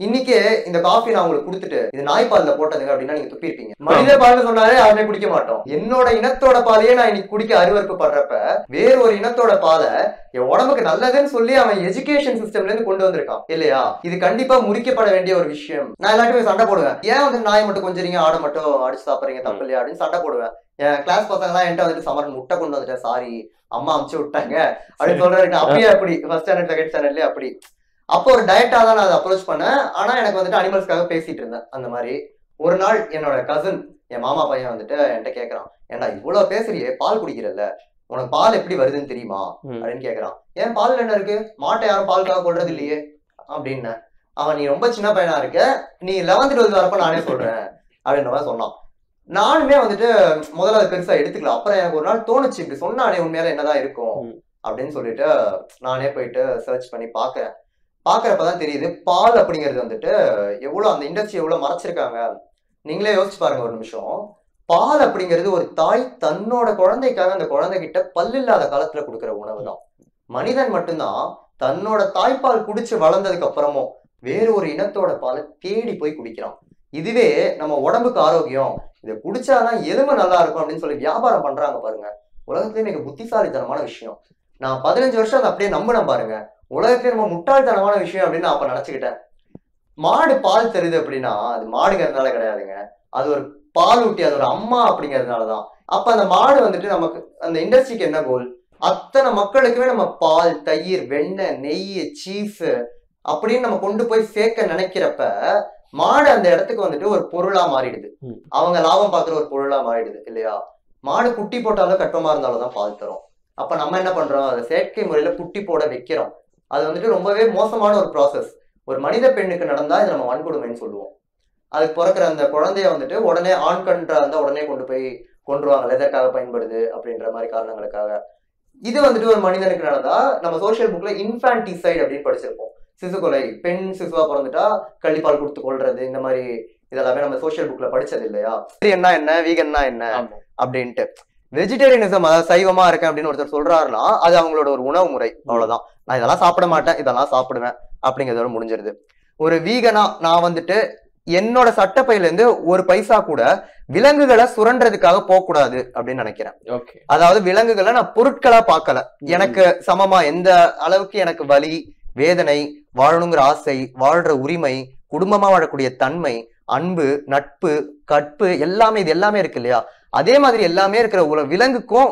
இன்னைக்கு இந்த காஃபி நான் உங்களுக்கு கொடுத்துட்டு இது நாய் பால்ல போட்டதுங்க அப்படின்னா நீங்க துப்பிருப்பீங்க மனித பால்னு சொன்னாலே யாருமே குடிக்க மாட்டோம் என்னோட இனத்தோட பாலையே நான் இன்னைக்கு குடிக்க அருவருப்பு படுறப்ப வேற ஒரு இனத்தோட பாலை என் உடம்புக்கு நல்லதுன்னு சொல்லி அவன் எஜுகேஷன் சிஸ்டம்ல இருந்து கொண்டு வந்திருக்கான் இல்லையா இது கண்டிப்பா முறிக்கப்பட வேண்டிய ஒரு விஷயம் நான் எல்லாருமே சண்டை போடுவேன் ஏன் வந்து நாய் மட்டும் கொஞ்சறீங்க ஆடை மட்டும் அடிச்சு சாப்பிடுறீங்க தப்பு இல்லையா அப்படின்னு சண்டை போடுவேன் என் கிளாஸ் பசங்க எல்லாம் என்கிட்ட வந்துட்டு சமர் முட்டை கொண்டு வந்துட்டேன் சாரி அம்மா அமுச்சு விட்டாங்க அப்படின்னு சொல்றேன் அப்பயே அப்படி ஃபர்ஸ்ட் ஸ்டாண்டர்ட் செகண்ட் ஸ்டாண்டர்ட்லயே அப்படி அப்போ ஒரு டயட்டா தான் நான் அதை அப்ரோச் பண்ணேன் ஆனா எனக்கு வந்துட்டு அனிமல்ஸ்க்காக பேசிட்டு இருந்தேன் அந்த மாதிரி ஒரு நாள் என்னோட கசின் என் மாமா பையன் வந்துட்டு என்கிட்ட கேக்குறான் ஏன்டா இவ்வளவு பேசுறியே பால் குடிக்கிறல்ல உனக்கு பால் எப்படி வருதுன்னு தெரியுமா ம். அப்படின்னு கேக்குறான் ஏன் பால் என்ன இருக்கு மாட்டை யாரும் பாலுக்காக கொள்றது இல்லையே அப்படின்னு அவன் நீ ரொம்ப சின்ன பையனா இருக்க நீ லெவன்த் டுவெல்த் வரப்ப நானே சொல்றேன் அப்படின்ற மாதிரி சொன்னான் நானுமே வந்துட்டு முதல்ல அதை பெருசா எடுத்துக்கல அப்புறம் எனக்கு ஒரு நாள் தோணுச்சு இப்படி சொன்னானே உண்மையில என்னதான் இருக்கும் ம். அப்படின்னு சொல்லிட்டு நானே போயிட்டு சர்ச் பண்ணி பாக்குறேன் பாக்குறப்பதான் தெரியுது பால் அப்படிங்கிறது வந்துட்டு எவ்வளவு அந்த இண்டஸ்ட்ரி எவ்வளவு மறைச்சிருக்காங்க நீங்களே யோசிச்சு பாருங்க ஒரு நிமிஷம் பால் அப்படிங்கிறது ஒரு தாய் தன்னோட குழந்தைக்காக அந்த குழந்தைகிட்ட பல்லில்லாத காலத்துல கொடுக்குற உணவு தான் மனிதன் மட்டும்தான் தன்னோட தாய்ப்பால் குடிச்சு வளர்ந்ததுக்கு அப்புறமும் வேறு ஒரு இனத்தோட பாலை தேடி போய் குடிக்கிறான் இதுவே நம்ம உடம்புக்கு ஆரோக்கியம் இதை குடிச்சாதான் எலும்பு நல்லா இருக்கும் அப்படின்னு சொல்லி வியாபாரம் பண்றாங்க பாருங்க உலகத்திலே மிக புத்திசாலித்தனமான விஷயம் நான் பதினஞ்சு வருஷம் அதை அப்படியே நம்பினேன் பாருங்க உலகத்திலே நம்ம முட்டாள்தனமான விஷயம் அப்படின்னு நான் அப்ப நினைச்சுக்கிட்டேன் மாடு பால் தருது அப்படின்னா அது மாடுங்கிறதுனால கிடையாதுங்க அது ஒரு பால் ஊட்டி அது ஒரு அம்மா அப்படிங்கிறதுனாலதான் அப்ப அந்த மாடு வந்துட்டு நமக்கு அந்த இண்டஸ்ட்ரிக்கு என்ன கோல் அத்தனை மக்களுக்குமே நம்ம பால் தயிர் வெண்ணெய் நெய் சீஸ் அப்படின்னு நம்ம கொண்டு போய் சேர்க்க நினைக்கிறப்ப மாடு அந்த இடத்துக்கு வந்துட்டு ஒரு பொருளா மாறிடுது ம். அவங்க லாபம் பார்க்குற ஒரு பொருளா மாறிடுது இல்லையா மாடு குட்டி போட்டாலும் கட்டமா இருந்தாலும் தான் பால் தரும் அப்ப நம்ம என்ன பண்றோம் அதை செயற்கை முறையில குட்டி போட வைக்கிறோம் அது வந்துட்டு ரொம்பவே மோசமான ஒரு ப்ராசஸ் ஒரு மனித பெண்ணுக்கு நடந்தா இது நம்ம வன்கொடுமைன்னு சொல்லுவோம் அதுக்கு பிறக்கிற அந்த குழந்தைய வந்துட்டு உடனே ஆண் கன்றா இருந்தா உடனே கொண்டு போய் கொண்டுருவாங்க எதற்காக பயன்படுது அப்படின்ற மாதிரி காரணங்களுக்காக இது வந்துட்டு ஒரு மனிதனுக்கு நடந்தா நம்ம சோஷியல் புக்ல இன்ஃபான்டிசைட் அப்படின்னு படிச்சிருப்போம் சிசு கொலை பெண் சிசுவா பிறந்துட்டா கள்ளிப்பால் கொடுத்து கொள்றது இந்த மாதிரி இதெல்லாமே நம்ம சோஷியல் புக்ல படிச்சது இல்லையா என்ன என்ன வீகன்னா என்ன ஆமா. அப்படின்ட்டு வெஜிடேரியனிசம் அதாவது சைவமா இருக்கேன் அப்படின்னு ஒருத்தர் சொல்றாருன்னா அது அவங்களோட ஒரு உணவு முறை அவ்வளவுதான் நான் இதெல்லாம் சாப்பிட மாட்டேன் இதெல்லாம் சாப்பிடுவேன் அப்படிங்கிறதோட முடிஞ்சிருது ஒரு வீகனா நான் வந்துட்டு என்னோட சட்டப்பையில இருந்து ஒரு பைசா கூட விலங்குகளை சுரண்டுறதுக்காக போக கூடாது அப்படின்னு நினைக்கிறேன் ஓகே அதாவது விலங்குகளை நான் பொருட்களா பார்க்கல எனக்கு சமமா எந்த அளவுக்கு எனக்கு வலி வேதனை வாழணுங்கிற ஆசை வாழ்ற உரிமை குடும்பமா வாழக்கூடிய தன்மை அன்பு நட்பு கற்பு எல்லாமே இது எல்லாமே இருக்கு இல்லையா அதே மாதிரி எல்லாமே இருக்கிற உல விலங்குக்கும்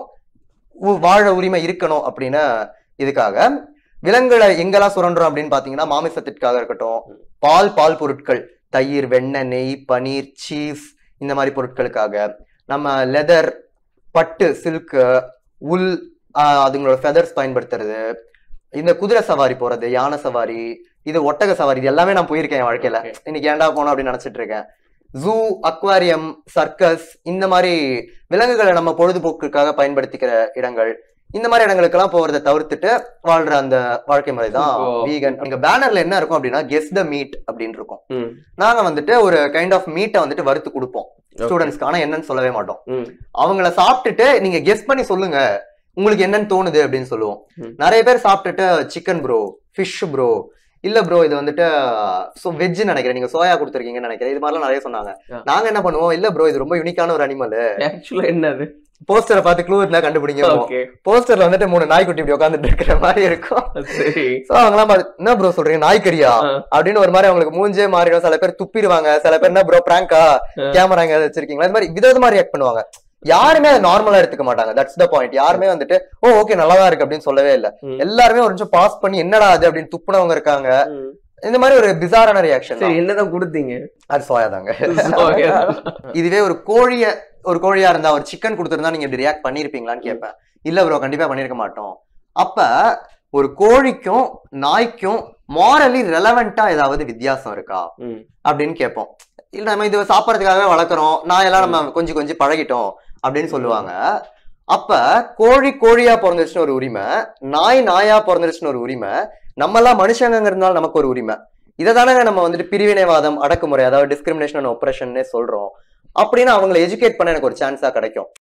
உ- வாழ உரிமை இருக்கணும் அப்படின்னு இதுக்காக விலங்குகளை எங்கெல்லாம் சுரண்டுறோம் அப்படின்னு பாத்தீங்கன்னா மாமிசத்திற்காக இருக்கட்டும் பால் பால் பொருட்கள் தயிர் வெண்ணெய் நெய் பனீர் சீஸ் இந்த மாதிரி பொருட்களுக்காக நம்ம லெதர் பட்டு சில்க்கு உல் ஆஹ் அதுங்களோட ஃபெதர்ஸ் பயன்படுத்துறது இந்த குதிரை சவாரி போறது யானை சவாரி இது ஒட்டக சவாரி இது எல்லாமே நான் போயிருக்கேன் என் வாழ்க்கையில Okay. இன்னைக்கு ஏன்டா போனோம் அப்படின்னு நினைச்சிட்டு இருக்கேன் ஜூ அக்வாரியம் சர்க்கஸ் இந்த மாதிரி விலங்குகளை நம்ம பொழுதுபோக்குக்காக பயன்படுத்திக்கிற இடங்கள் இந்த மாதிரி இடங்களுக்கெல்லாம் போறதை தவிர்த்துட்டு வாழ்ற அந்த வாழ்க்கை முறை தான் இப்போ- வீகன் நீங்க பேனர்ல என்ன இருக்கும் அப்படின்னா கெஸ் த மீட் அப்படின்னு இருக்கும் ம் நாங்க வந்துட்டு ஒரு கைண்ட் ஆஃப் மீட்டை வந்துட்டு வறுத்து கொடுப்போம் ஸ்டூடெண்ட்ஸ்க்கு ஆனா என்னன்னு சொல்லவே மாட்டோம் ம் அவங்கள சாப்பிட்டுட்டு நீங்க கெஸ் பண்ணி சொல்லுங்க உங்களுக்கு என்னன்னு தோணுது அப்படின்னு சொல்லுவோம் ம். நிறைய பேர் சாப்பிட்டுட்டு சிக்கன் ப்ரோ ஃபிஷ் ப்ரோ இல்ல ப்ரோ இது வந்துட்டு வெஜ் நினைக்கிறேன் நீங்க சோயா கொடுத்துருக்கீங்கன்னு நினைக்கிறேன் இது மாதிரிலாம் நிறைய சொன்னாங்க ஆ. நாங்க என்ன பண்ணுவோம் இல்ல ப்ரோ இது ரொம்ப யூனிக்கான ஒரு அனிமல் ஆக்சுவலா என்னது போஸ்டரை பார்த்து க்ளூ இருந்தா கண்டுபிடிங்க ஓகே போஸ்டர்ல வந்துட்டு மூணு நாய்க்குட்டி இப்படி உட்காந்துட்டு இருக்கிற மாதிரி இருக்கும் சரி சோ அவங்கலாம் பார்த்து, என்ன ப்ரோ சொல்றீங்க நாய்க்கறியா ஆ. அப்படின்னு ஒரு மாதிரி அவங்களுக்கு மூஞ்சே மாறிடும் சில பேர் துப்பிடுவாங்க சில பேர் என்ன ப்ரோ பிராங்கா ஆ. கேமரா எங்க வச்சிருக்கீங்களா இந்த மாதிரி விதவிதமா ரியாக்ட் பண்ணுவாங்க யாருமே அதை நார்மலா எடுத்துக்க மாட்டாங்க தட்ஸ் த பாயிண்ட் யாருமே வந்துட்டு ஓ ஓகே நல்லாதான் இருக்கு அப்படின்னு சொல்லவே இல்ல ம். எல்லாருமே ஒரு நிமிஷம் பாஸ் பண்ணி என்னடா அது அப்படின்னு துப்புனவங்க இருக்காங்க ம். இந்த மாதிரி ஒரு பிசாரான ரியாக்ஷன் சரி என்னதான் கொடுத்தீங்க அது சோயா தாங்க சோயா. இதுவே ஒரு கோழிய ஒரு கோழியா இருந்தா ஒரு சிக்கன் கொடுத்திருந்தா நீங்க இப்படி ரியாக்ட் பண்ணிருப்பீங்களான்னு கேட்பேன் இல்ல ப்ரோ கண்டிப்பா பண்ணிருக்க மாட்டோம் அப்ப ஒரு கோழிக்கும் நாய்க்கும் மாரலி ரெலவெண்டா ஏதாவது வித்தியாசம் இருக்கா ம். அப்படின்னு கேட்போம் இல்ல நம்ம இது சாப்பிடறதுக்காகவே வளர்க்குறோம் நாயெல்லாம் நம்ம கொஞ்சம் கொஞ்சம் பழகிட்டோம் அப்படின்னு சொல்லுவாங்க அப்ப கோழி கோழியா பிறந்துருச்சுன்னு ஒரு உரிமை நாய் நாயா பிறந்துருச்சுன்னு ஒரு உரிமை நம்ம எல்லாம் மனுஷங்கிறதுனால நமக்கு ஒரு உரிமை இதை தானே நம்ம வந்துட்டு பிரிவினைவாதம் அடக்குமுறை அதாவது டிஸ்கிரிமினேஷன் அண்ட் ஒப்ரேஷன்னே சொல்றோம் அப்படின்னு அவங்களை எஜுகேட் பண்ண எனக்கு ஒரு சான்ஸா கிடைக்கும்